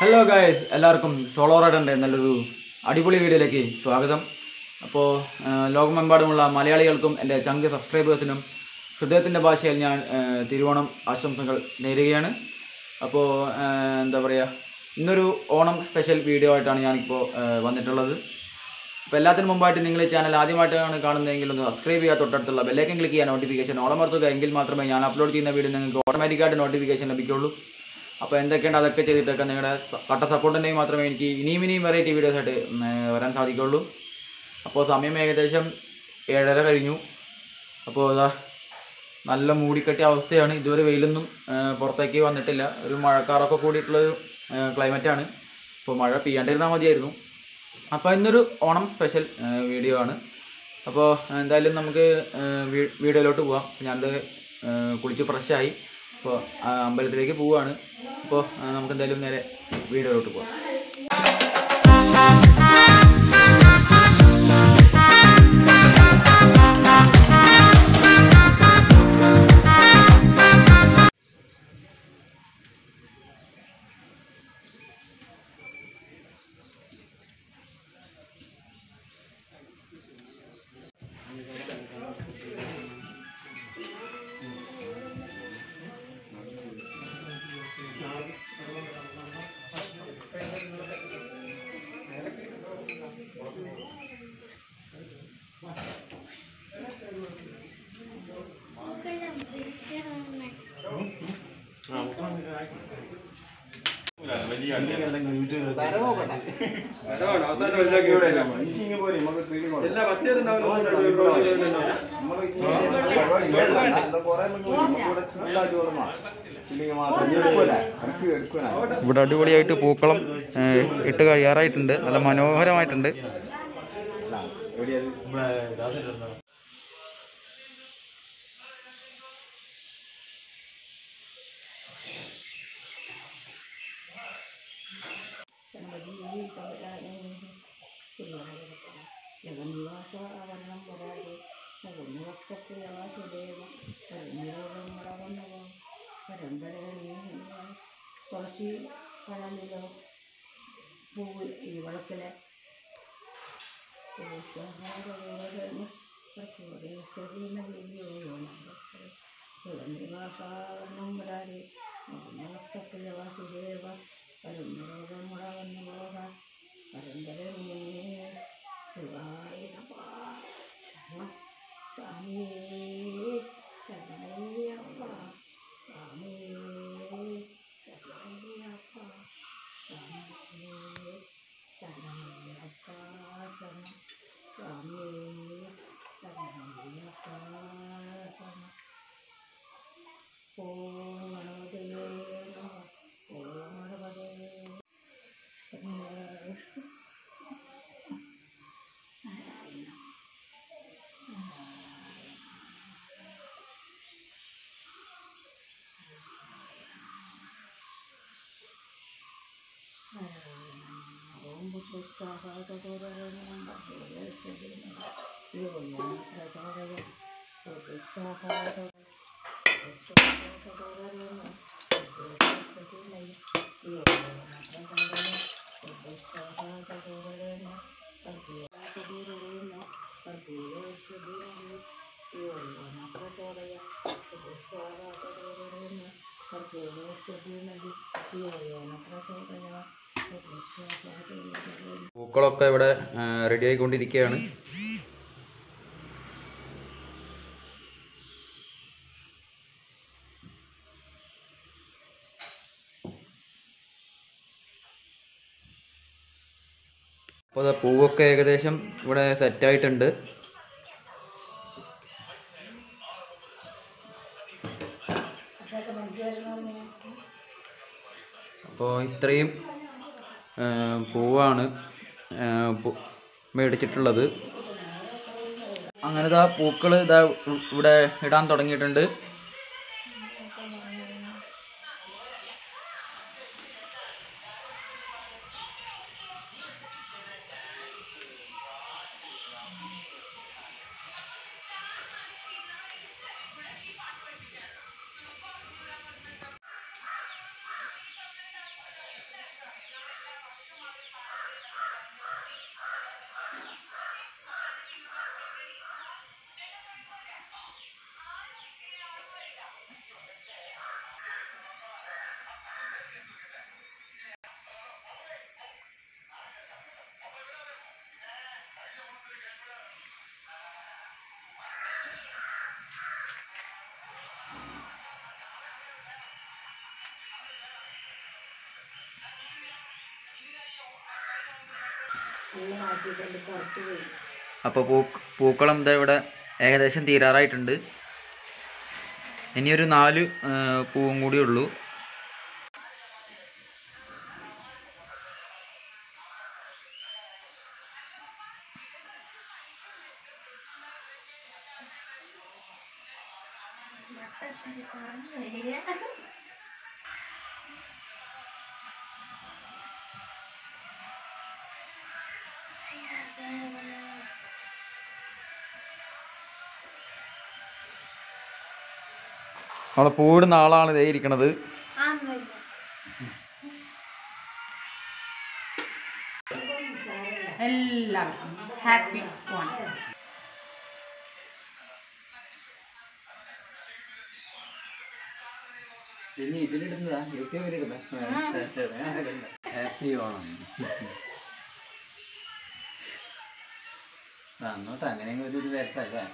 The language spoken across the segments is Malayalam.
ഹലോ ഗായ്സ് എല്ലാവർക്കും സോളോ റൈഡറിൻ്റെ നല്ലൊരു അടിപൊളി വീഡിയോയിലേക്ക് സ്വാഗതം അപ്പോൾ ലോകമെമ്പാടുമുള്ള മലയാളികൾക്കും എൻ്റെ ചങ്ക് സബ്സ്ക്രൈബേഴ്സിനും ഹൃദയത്തിൻ്റെ ഭാഷയിൽ ഞാൻ ആ, തിരുവോണം ആശംസകൾ നേരുകയാണ് അപ്പോൾ ആ, എന്താ പറയുക ഇന്നൊരു ഓണം സ്പെഷ്യൽ വീഡിയോ ആയിട്ടാണ് ഞാനിപ്പോൾ ആ, വന്നിട്ടുള്ളത് അപ്പോൾ എല്ലാത്തിനും മുമ്പായിട്ട് നിങ്ങൾ ഈ ചാനൽ ആദ്യമായിട്ടാണ് കാണുന്നതെങ്കിൽ ഒന്ന് സബ്സ്ക്രൈബ് ചെയ്യുക തൊട്ടടുത്തുള്ള ബെല്ലൈക്കൻ ക്ലിക്ക് ചെയ്യുക നോട്ടിഫിക്കേഷൻ ഓളമർത്തുക എങ്കിൽ മാത്രമേ ഞാൻ അപ്ലോഡ് ചെയ്യുന്ന വീഡിയോ നിങ്ങൾക്ക് ഓട്ടോമാറ്റിക്കായിട്ട് നോട്ടിഫിക്കേഷൻ ലഭിക്കുള്ളൂ അപ്പോൾ എന്തൊക്കെയുണ്ട് അതൊക്കെ ചെയ്തിട്ടൊക്കെ നിങ്ങളുടെ കട്ട സപ്പോർട്ടുണ്ടെങ്കിൽ മാത്രമേ എനിക്ക് ഇനിയും ഇനിയും വെറൈറ്റി വീഡിയോസ് ആയിട്ട് ഉം, ഏർ, വരാൻ സാധിക്കുള്ളൂ അപ്പോൾ സമയം ഏകദേശം ഏഴര കഴിഞ്ഞു അപ്പോൾ ഇതാ നല്ല മൂടിക്കെട്ടിയ അവസ്ഥയാണ് ഇതുവരെ വെയിലൊന്നും ഏർ, പുറത്തേക്ക് വന്നിട്ടില്ല ഒരു മഴക്കാറൊക്കെ കൂടിയിട്ടുള്ളൊരു ക്ലൈമറ്റാണ് അപ്പോൾ മഴ പെയ്യാണ്ടിരുന്നാൽ മതിയായിരുന്നു അപ്പോൾ ഇന്നൊരു ഓണം സ്പെഷ്യൽ വീഡിയോ ആണ് അപ്പോൾ എന്തായാലും നമുക്ക് ഏർ, വീ- വീഡിയോയിലോട്ട് പോവാം ഞാനത് ഏർ, കുളിച്ച് ഫ്രഷായി അപ്പോൾ അമ്പലത്തിലേക്ക് പോവുകയാണ് അപ്പോൾ നമുക്ക് എന്തായാലും നേരെ വീഡിയോയിലോട്ട് പോവാം ഇവിടെ അടിപൊളിയായിട്ട് പൂക്കളം ഏർ, ഇട്ട് കഴിയാറായിട്ടുണ്ട് നല്ല മനോഹരമായിട്ടുണ്ട് ജഗന്നിവാസവർണം വരാതെ ജഗന്നിവക്തപ്രിയവാസുദേവ പരമയോഗം പരമ്പര തുളസി കടലിലോ പൂവ് ഈ വളത്തിലെ ജഗന്നിവാസവർണം വരാതെ ജഗന്നിവക്തപ്രിയവാസുദേവ പരമയോഗം മുടവന്നു പോകാൻ പരമ്പര ശിവായപ്പ ശരണം സ്വാമിയേ ശരണയ്യപ്പ സ്വാമിയേ ശരണയ്യപ്പ സ്വാമിയേ ശരണയ്യപ്പ ശരണം സ്വാമിയേ ശരണയ്യപ്പ ശരണം ഓം ഗണപതേ നമഃ ഓം ഗണപതേ നമഃ ഓം പൂക്കളൊക്കെ ഇവിടെ റെഡി ആയിക്കൊണ്ടിരിക്കുകയാണ് അപ്പോൾ ദാ പൂവൊക്കെ ഏകദേശം ഇവിടെ സെറ്റായിട്ടുണ്ട് അപ്പോൾ ഇത്രയും ആ, പൂവാണ് ആ, പൂ- മേടിച്ചിട്ടുള്ളത് അങ്ങനെ ഇതാ പൂക്കൾ ഇതാ ഇവിടെ ഇടാൻ തുടങ്ങിയിട്ടുണ്ട് നല്ല മാറ്റിയിട്ടുണ്ട് പുറത്ത് പോയി അപ്പോൾ പൂ പൂക്കളം ഇതാ ഇവിടെ ഏകദേശം തീരാറായിട്ടുണ്ട് ഇനിയൊരു നാല് ആ, പൂവും കൂടി ഉള്ളൂ നമ്മളെ പൂവിടുന്ന ആളാണ് ഇതേ ഇരിക്കണത് എല്ലാം ഹാപ്പി ഓൺ ഇനി ഇതിലിടുന്നതാ യൂട്യൂബിലിടുന്ന ഹാപ്പി ഓണം അങ്ങോട്ട് അങ്ങനെ ഒരു ഇത് വരട്ടല്ലേ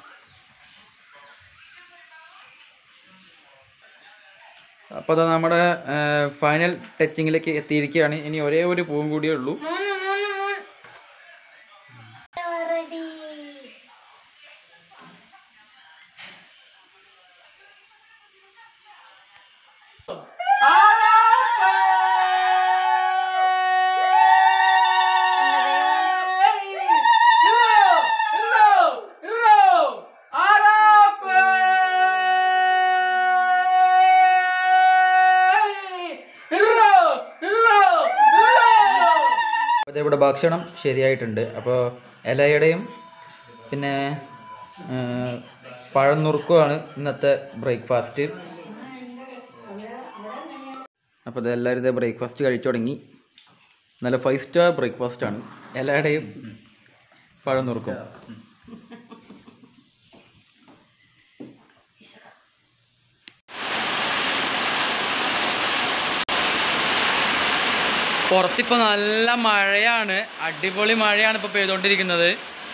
അപ്പോൾ അതാ നമ്മുടെ ഫൈനൽ ടച്ചിങ്ങിലേക്ക് എത്തിയിരിക്കുകയാണ് ഇനി ഒരേ ഒരു പൂവും കൂടിയേ ഉള്ളൂ മൂന്ന് മൂന്ന് മൂന്ന് അപ്പോൾ ഇവിടെ ഭക്ഷണം ശരിയായിട്ടുണ്ട് അപ്പോൾ ഇലയുടെയും പിന്നെ ആ, പഴം നുറുക്കുമാണ് ഇന്നത്തെ ബ്രേക്ക്ഫാസ്റ്റ് അപ്പോൾ ഇത് എല്ലാവരും ഇതേ ബ്രേക്ക്ഫാസ്റ്റ് കഴിച്ചു തുടങ്ങി നല്ല ഫൈവ് സ്റ്റാർ ബ്രേക്ക്ഫാസ്റ്റ് ആണ് ഇലയുടെയും പഴം നുറുക്കും പുറത്തിപ്പോൾ നല്ല മഴയാണ് അടിപൊളി മഴയാണ് ഇപ്പോൾ പെയ്തുകൊണ്ടിരിക്കുന്നത്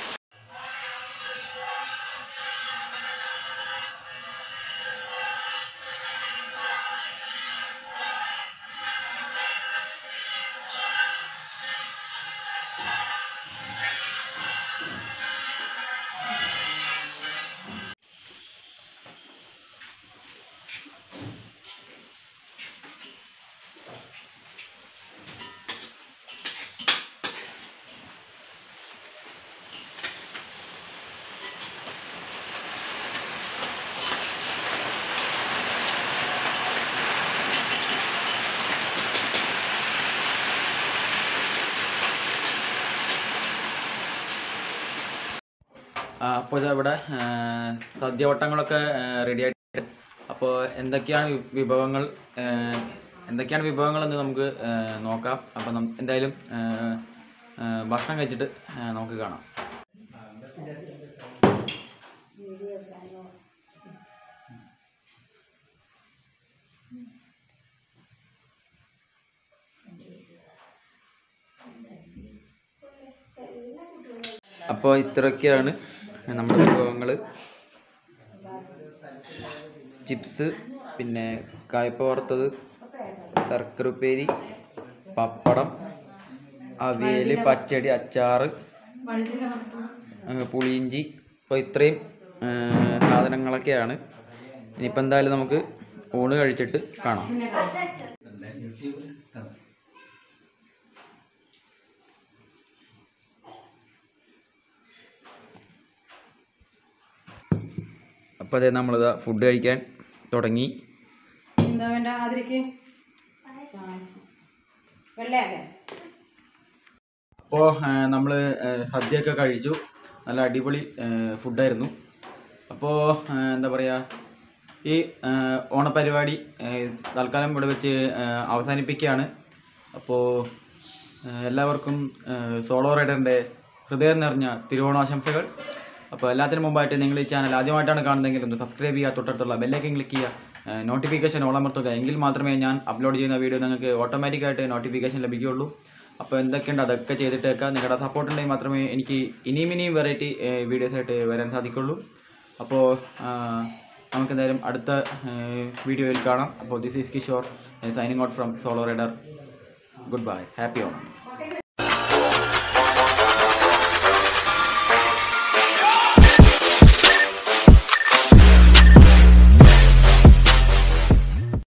അപ്പോൾ ഇതാ ഇവിടെ ആ, സദ്യവട്ടങ്ങളൊക്കെ റെഡി ആയിട്ട് അപ്പോൾ എന്തൊക്കെയാണ് വി- വിഭവങ്ങൾ ആ, എന്തൊക്കെയാണ് വിഭവങ്ങൾ എന്ന് നമുക്ക് ആ, നോക്കാം അപ്പോൾ നം എന്തായാലും ആ, ആ, ഭക്ഷണം കഴിച്ചിട്ട് ആ, നമുക്ക് കാണാം അപ്പോൾ ഇത്രയൊക്കെയാണ് നമ്മുടെ വിഭവങ്ങൾ ചിപ്സ് പിന്നെ കായ്പ വറുത്തത് ശർക്കര ഉപ്പേരി പപ്പടം അവിയൽ പച്ചടി അച്ചാറ് ഏഹ് പുളിയിഞ്ചി അപ്പോൾ ഇത്രയും ഏഹ് സാധനങ്ങളൊക്കെയാണ് ഇനിയിപ്പോൾ എന്തായാലും നമുക്ക് ഊണ് കഴിച്ചിട്ട് കാണാം അപ്പോൾ അതെ നമ്മളിതാ ഫുഡ് കഴിക്കാൻ തുടങ്ങി എന്താ വേണ്ട അതിലേക്ക് വെള്ളയല്ലേ അപ്പോൾ നമ്മൾ സദ്യയൊക്കെ കഴിച്ചു നല്ല അടിപൊളി ഫുഡായിരുന്നു അപ്പോൾ എന്താ പറയുക ഈ ആ, ഓണപരിപാടി ആ, തൽക്കാലം ഇവിടെ വെച്ച് ആ, അവസാനിപ്പിക്കുകയാണ് അപ്പോൾ ആ, എല്ലാവർക്കും ആ, സോളോ റൈഡറിൻ്റെ ഹൃദയം നിറഞ്ഞ തിരുവോണാശംസകൾ അപ്പോൾ എല്ലാത്തിനും മുമ്പായിട്ട് നിങ്ങൾ ഈ ചാനൽ ആദ്യമായിട്ടാണ് കാണുന്നതെങ്കിൽ ഒന്ന് സബ്സ്ക്രൈബ് ചെയ്യുക തൊട്ടടുത്തുള്ള ബെല്ലൈക്കൻ ക്ലിക്ക് ചെയ്യുക നോട്ടിഫിക്കേഷൻ ഓളമർത്തുക എങ്കിൽ മാത്രമേ ഞാൻ അപ്ലോഡ് ചെയ്യുന്ന വീഡിയോ നിങ്ങൾക്ക് ഓട്ടോമാറ്റിക്കായിട്ട് നോട്ടിഫിക്കേഷൻ ലഭിക്കുകയുള്ളൂ അപ്പോൾ എന്തൊക്കെയുണ്ട് അതൊക്കെ ചെയ്തിട്ടേക്കാം നിങ്ങളുടെ സപ്പോർട്ട് ഉണ്ടെങ്കിൽ മാത്രമേ എനിക്ക് ഇനിയും ഇനിയും വെറൈറ്റി വീഡിയോസ് ആയിട്ട് വരാൻ സാധിക്കുള്ളൂ അപ്പോൾ നമുക്ക് എന്തായാലും അടുത്ത വീഡിയോയിൽ കാണാം അപ്പോൾ this is Kishore signing out from solo rider good bye happy Onam